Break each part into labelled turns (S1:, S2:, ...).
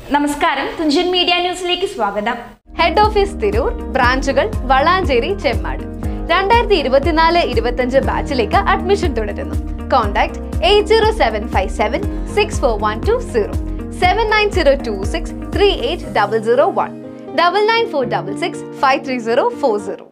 S1: നമസ്കാരം തുഞ്ചൻ മീഡിയ ന്യൂസിലേക്ക് സ്വാഗതം
S2: ഹെഡ് ഓഫീസ് തിരൂർ ബ്രാഞ്ചുകൾ വളാഞ്ചേരി ചെമ്മാട് രണ്ടായിരത്തി ഇരുപത്തിനാല് ഇരുപത്തഞ്ച് ബാച്ചിലേക്ക് അഡ്മിഷൻ തുടരുന്നു contact eight zero seven five seven six four one two zero seven nine zero two six three eight double zero one double nine four double six five three zero four zero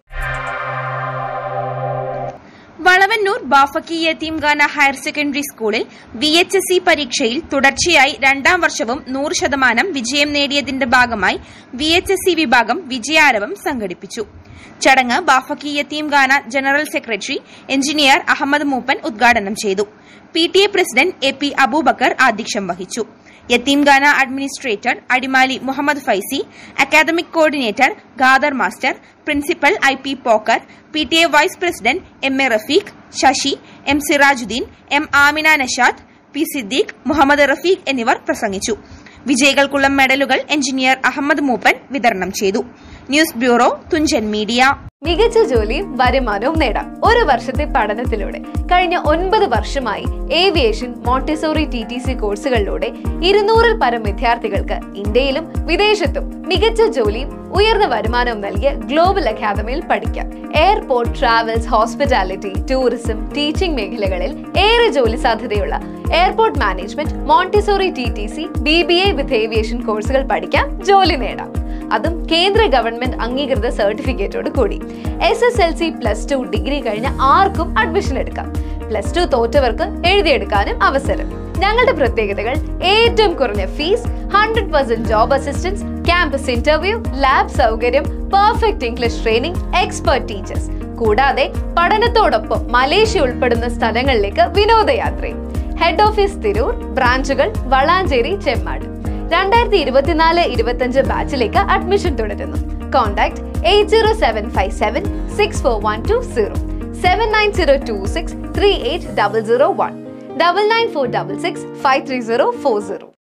S1: Valavannur Bafakhy Yatheemkhana higher secondary സ്കൂളിൽ V H S C പരീക്ഷയിൽ തുടർച്ചയായി രണ്ടാം വർഷവും നൂറ് ശതമാനം വിജയം നേടിയതിന്റെ ഭാഗമായി V H S C വിഭാഗം വിജയാരവം സംഘടിപ്പിച്ചു ചടങ്ങ് Bafakhy Yatheemkhana general secretary engineer Ahammed Mooppan ഉദ്ഘാടനം ചെയ്തു P T A president A P Abubacker ആധ്യക്ഷം വഹിച്ചു Yatheemkhana administrator Adimali Muhammed Faizy academic coordinator Khader master principal I P Pokker P T A vice president M A Rafeeq Sasi M Sirajudheen M Amina Nashad P Siddique Muhammed Rafeeq എന്നിവർ പ്രസംഗിച്ചു വിജയികൾക്കുള്ള മെഡലുകൾ എഞ്ചിനീയർ അഹമ്മദ് മൂപ്പൻ വിതരണം ചെയ്തു ന്യൂസ് ബ്യൂറോ തുഞ്ചൻ മീഡിയ
S2: മികച്ച ജോലിയും വരുമാനവും നേടാം ഒരു വർഷത്തെ പഠനത്തിലൂടെ കഴിഞ്ഞ ഒൻപത് വർഷമായി aviation Montessori T T C കോഴ്സുകളിലൂടെ ഇരുന്നൂറിൽ പരം വിദ്യാർത്ഥികൾക്ക് ഇന്ത്യയിലും വിദേശത്തും മികച്ച ജോലിയും ഉയർന്ന വരുമാനവും നൽകിയ ഗ്ലോബൽ അക്കാദമിയിൽ പഠിക്കാം airport travels hospitality tourism teaching മേഖലകളിൽ ഏറെ ജോലി സാധ്യതയുള്ള airport management Montessori T T C B B A with aviation കോഴ്സുകൾ പഠിക്കാം ജോലി നേടാം അതും കേന്ദ്ര ഗവൺമെന്റ് അംഗീകൃത സർട്ടിഫിക്കറ്റോട് കൂടി S S L C plus two degree കഴിഞ്ഞ ആർക്കും അഡ്മിഷൻ എടുക്കാം പ്ലസ് ടു തോറ്റവർക്ക് എഴുതിയെടുക്കാനും അവസരം ഞങ്ങളുടെ പ്രത്യേകതകൾ ഏറ്റവും കുറഞ്ഞ fees hundred percent job assistance campus interview lab സൗകര്യം perfect English training expert teachers കൂടാതെ പഠനത്തോടൊപ്പം മലേഷ്യ ഉൾപ്പെടുന്ന സ്ഥലങ്ങളിലേക്ക് വിനോദയാത്രയും ഹെഡ് ഓഫീസ് തിരൂർ ബ്രാഞ്ചുകൾ വളാഞ്ചേരി ചെമ്മാട് രണ്ടായിരത്തി ഇരുപത്തിനാല് ഇരുപത്തഞ്ച് ബാച്ചിലേക്ക് അഡ്മിഷൻ തുടരുന്നു contact eight zero seven five seven six four one two zero seven nine zero two six three eight double zero one double nine four double six five three zero four zero